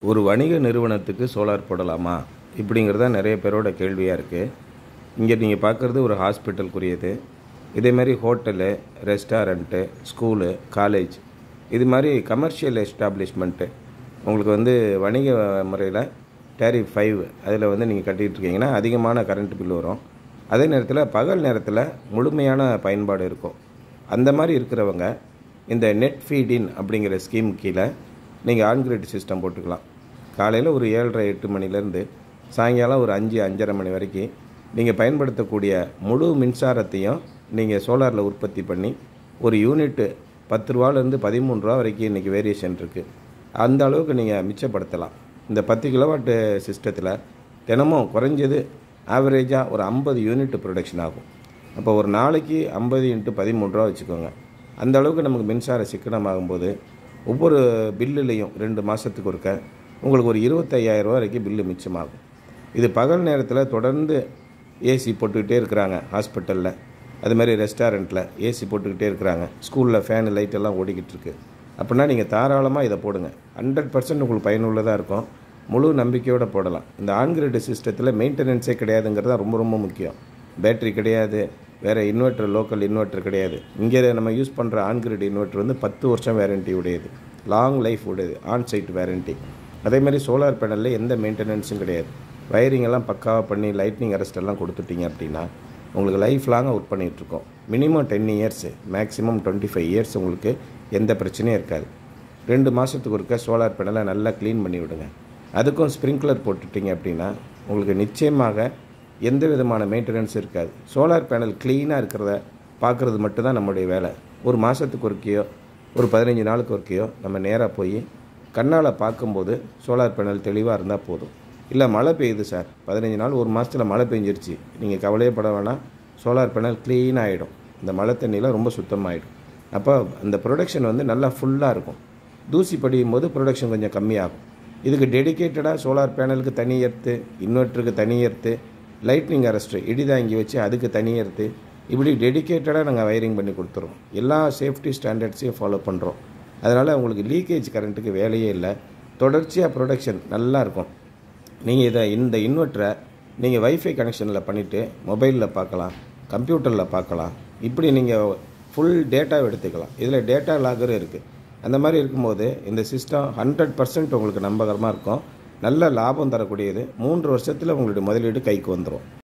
ஒரு வணிக நிறுவனத்துக்கு சோலார் போடலாமா இப்படிங்கிறது தான் நிறைய பேரோட கேள்வியாக இருக்குது இங்கே நீங்கள் பார்க்குறது ஒரு ஹாஸ்பிட்டலுக்குரியது இதேமாரி ஹோட்டலு ரெஸ்டாரண்ட்டு ஸ்கூலு காலேஜ் இது மாதிரி கமர்ஷியல் எஸ்டாப்ளிஷ்மெண்ட்டு உங்களுக்கு வந்து வணிக முறையில் டேரிஃப் ஃபைவ் அதில் வந்து நீங்கள் கட்டிகிட்டு இருக்கீங்கன்னா அதிகமான கரண்ட் பில் வரும் அதே நேரத்தில் பகல் நேரத்தில் முழுமையான பயன்பாடு இருக்கும் அந்த மாதிரி இருக்கிறவங்க இந்த நெட் ஃபீடின் அப்படிங்கிற ஸ்கீம் கீழே நீங்கள் ஆன்கிரிட் சிஸ்டம் போட்டுக்கலாம் காலையில் ஒரு ஏழரை எட்டு மணிலேருந்து சாயங்காலம் ஒரு அஞ்சு அஞ்சரை மணி வரைக்கும் நீங்கள் பயன்படுத்தக்கூடிய முழு மின்சாரத்தையும் நீங்கள் சோலாரில் உற்பத்தி பண்ணி ஒரு யூனிட்டு பத்து ரூபாலேருந்து பதிமூணு ரூபா வரைக்கும் இன்றைக்கி வேரியேஷன் இருக்குது அந்த அளவுக்கு நீங்கள் மிச்சப்படுத்தலாம் இந்த பத்து கிலோவாட்டு சிஸ்டத்தில் தினமும் குறைஞ்சது ஆவரேஜாக ஒரு ஐம்பது யூனிட் ப்ரொடக்ஷன் ஆகும் அப்போ ஒரு நாளைக்கு ஐம்பது இன்ட்டு பதிமூணு ரூபா வச்சுக்கோங்க அந்த அளவுக்கு நமக்கு மின்சார சிக்கனமாகும்போது ஒவ்வொரு பில்லுலேயும் ரெண்டு மாதத்துக்கு ஒருக்க உங்களுக்கு ஒரு இருபத்தையாயிரரூவா வரைக்கும் பில்லு மிச்சமாகும் இது பகல் நேரத்தில் தொடர்ந்து ஏசி போட்டுக்கிட்டே இருக்கிறாங்க ஹாஸ்பிட்டலில் அது மாதிரி ரெஸ்டாரண்ட்டில் ஏசி போட்டுக்கிட்டே இருக்கிறாங்க ஸ்கூலில் ஃபேனு லைட் எல்லாம் ஓடிக்கிட்டு இருக்கு அப்படின்னா நீங்கள் தாராளமாக இதை போடுங்க ஹண்ட்ரட் பர்சன்ட் உங்களுக்கு பயனுள்ளதாக இருக்கும் முழு நம்பிக்கையோடு போடலாம் இந்த ஆன்கிரிட் சிஸ்டத்தில் மெயின்டெனன்ஸே கிடையாதுங்கிறது தான் ரொம்ப ரொம்ப முக்கியம் பேட்ரி கிடையாது வேறு இன்வெர்ட்டர் லோக்கல் இன்வெர்ட்டர் கிடையாது இங்கே நம்ம யூஸ் பண்ணுற ஆன்கிரிட் இன்வெர்ட்டர் வந்து பத்து வருஷம் வேரண்டி உடையது லாங் லைஃப் உடையது ஆன் சைட் வேரண்டி அதே மாதிரி சோலார் பேனலில் எந்த மெயின்டெனன்ஸும் கிடையாது வயரிங் எல்லாம் பக்காவாக பண்ணி லைட்னிங் அரெஸ்ட் எல்லாம் கொடுத்துட்டீங்க அப்படின்னா உங்களுக்கு லைஃப் லாங்காக ஒர்க் பண்ணிகிட்ருக்கோம் minimum ten years maximum twenty five years உங்களுக்கு எந்த பிரச்சனையும் இருக்காது ரெண்டு மாதத்துக்கு ஒருக்க சோலார் பேனலை நல்லா க்ளீன் பண்ணி விடுங்க அதுக்கும் ஸ்ப்ரிங்க்லர் போட்டுட்டிங்க அப்படின்னா உங்களுக்கு நிச்சயமாக எந்த விதமான மெயின்டெனன்ஸ் இருக்காது சோலார் பேனல் க்ளீனாக இருக்கிறத பார்க்குறது மட்டும்தான் நம்மளுடைய வேலை ஒரு மாதத்துக்கு ஒருக்கையோ ஒரு பதினஞ்சு நாளுக்கு ஒருக்கையோ நம்ம நேராக போய் கண்ணால் பார்க்கும்போது சோலார் பேனல் தெளிவாக இருந்தால் போதும் இல்லை மழை பெய்யுது சார் பதினஞ்சு நாள் ஒரு மாதத்தில் மழை பெஞ்சிருச்சு நீங்கள் கவலையே பட வேணாம் சோலார் பேனல் க்ளீன் ஆகிடும் இந்த மழை தண்ணியில் ரொம்ப சுத்தமாகிடும் அப்போ அந்த ப்ரொடக்ஷன் வந்து நல்லா ஃபுல்லாக இருக்கும் தூசி படியும் போது ப்ரொடக்ஷன் கொஞ்சம் கம்மியாகும் இதுக்கு டெடிக்கேட்டடாக சோலார் பேனலுக்கு தனி எர்த்து இன்வெர்ட்டருக்கு தனி எர்த்து லைட்னிங் அரெஸ்ட்டு இடிதாங்கி வச்சு அதுக்கு தனி எர்த்து இப்படி டெடிக்கேட்டடாக நாங்கள் வயரிங் பண்ணி கொடுத்துருவோம் எல்லா சேஃப்டி ஸ்டாண்டர்ட்ஸையும் ஃபாலோ பண்ணுறோம் அதனால் உங்களுக்கு லீக்கேஜ் கரண்ட்டுக்கு வேலையே இல்லை தொடர்ச்சியாக ப்ரொடக்ஷன் நல்லா இருக்கும் நீங்கள் இதை இந்த இன்வெர்ட்டரை நீங்கள் வைஃபை கனெக்ஷனில் பண்ணிவிட்டு மொபைலில் பார்க்கலாம் கம்ப்யூட்டரில் பார்க்கலாம் இப்படி நீங்கள் ஃபுல் டேட்டாவை எடுத்துக்கலாம் இதில் டேட்டா லாகரும் இருக்குது அந்த மாதிரி இருக்கும்போது இந்த சிஸ்டம் ஹண்ட்ரட் பர்சன்ட் உங்களுக்கு நம்பகரமாக இருக்கும் நல்ல லாபம் தரக்கூடியது மூன்று வருஷத்தில் உங்களுடைய முதலீடு கைக்கு வந்துடும்